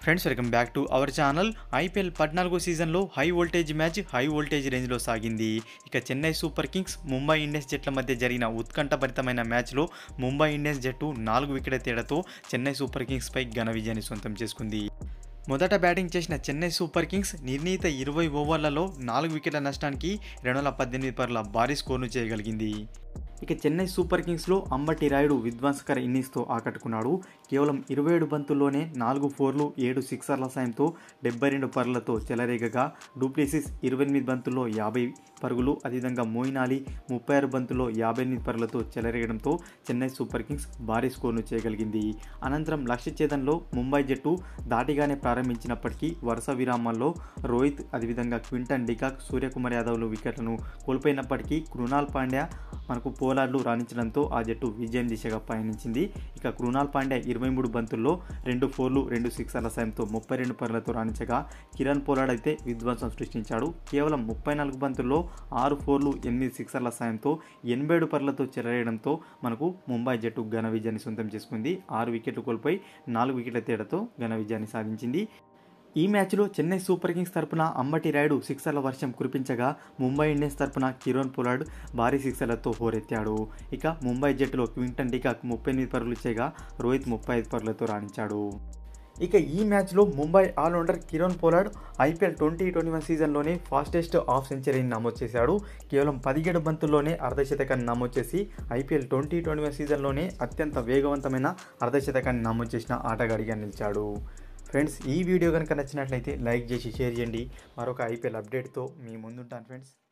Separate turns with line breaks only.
friends welcome back to our channel IPL పద్నాలుగో సీజన్లో high voltage match high voltage రేంజ్లో సాగింది ఇక Chennai super kings Mumbai Indians జట్ల మధ్య జరిగిన ఉత్కంఠభరితమైన మ్యాచ్లో ముంబై ఇండియన్స్ జట్టు నాలుగు వికెట్ల తేడాతో చెన్నై సూపర్ కింగ్స్పై ఘన విజయాన్ని సొంతం చేసుకుంది మొదట బ్యాటింగ్ చేసిన చెన్నై సూపర్ కింగ్స్ నిర్ణీత ఇరవై ఓవర్లలో నాలుగు వికెట్ల నష్టానికి రెండు వందల పద్దెనిమిది పర్ల భారీ స్కోర్ను చేయగలిగింది ఇక చెన్నై సూపర్ కింగ్స్లో అంబటి రాయుడు విధ్వంసకర ఇన్నింగ్స్తో ఆకట్టుకున్నాడు కేవలం ఇరవై ఏడు బంతుల్లోనే నాలుగు ఫోర్లు ఏడు సిక్సర్ల సాయంతో డెబ్బై రెండు పరులతో చెలరేగగా డూప్లేసిస్ ఇరవై ఎనిమిది బంతుల్లో యాభై పరుగులు అదేవిధంగా మోయిన్ అలీ ముప్పై ఆరు బంతుల్లో యాభై ఎనిమిది పరుగులతో చెలరేగడంతో చెన్నై సూపర్ కింగ్స్ భారీ స్కోర్ను చేయగలిగింది అనంతరం లక్ష్య ఛేదన్లో ముంబై జట్టు దాటిగానే ప్రారంభించినప్పటికీ వరుస విరామాల్లో రోహిత్ అదేవిధంగా క్వింటన్ డికాక్ సూర్యకుమార్ యాదవ్లు వికెట్లను కోల్పోయినప్పటికీ కృణాల్ పాండ్యా మనకు పోలార్లు రాణించడంతో ఆ జట్టు విజయం దిశగా పయనించింది ఇక కృణాల్ పాండ్యా ఇరవై మూడు బంతుల్లో రెండు ఫోర్లు రెండు సిక్సర్ల సాయంతో ముప్పై రెండు పరులతో రాణించగా కిరణ్ పోలార్డ్ అయితే విధ్వంసం సృష్టించాడు కేవలం ముప్పై నాలుగు బంతుల్లో ఆరు ఫోర్లు ఎనిమిది సిక్సర్ల సాయంతో ఎనభై ఏడు పరులతో చెలరేయడంతో మనకు ముంబై జట్టు ఘన విజయాన్ని సొంతం చేసుకుంది ఆరు వికెట్లు కోల్పోయి నాలుగు వికెట్ల తేడాతో ఘన విజయాన్ని సాధించింది ఈ మ్యాచ్లో చెన్నై సూపర్ కింగ్స్ తరపున అంబటి రాయుడు సిక్సర్ల వర్షం కురిపించగా ముంబై ఇండియన్స్ తరపున కిరణ్ పొలార్డ్ భారీ సిక్సర్లతో హోరెత్తాడు ఇక ముంబై జట్టులో క్వింటన్ డికాక్ ముప్పై ఎనిమిది పరుగులు చేయగా రోహిత్ ముప్పై ఐదు పరుగులతో రాణించాడు ఇక ఈ మ్యాచ్లో Mumbai allrounder Kieron Pollard IPL twenty twenty one సీజన్లోనే ఫాస్టెస్ట్ హాఫ్ సెంచరీని నమోదు చేశాడు కేవలం పదిహేడు బంతుల్లోనే అర్ధశతకాన్ని నమోదు చేసి ఐపీఎల్ ట్వంటీ ట్వంటీ వన్ సీజన్లోనే అత్యంత వేగవంతమైన అర్ధశతకాన్ని నమోదు చేసిన ఆటగాడిగా నిలిచాడు ఫ్రెండ్స్ ఈ వీడియో కనుక నచ్చినట్లయితే లైక్ చేసి షేర్ చేయండి మరొక ఐపీఎల్ అప్డేట్తో మీ ముందుంటాను ఫ్రెండ్స్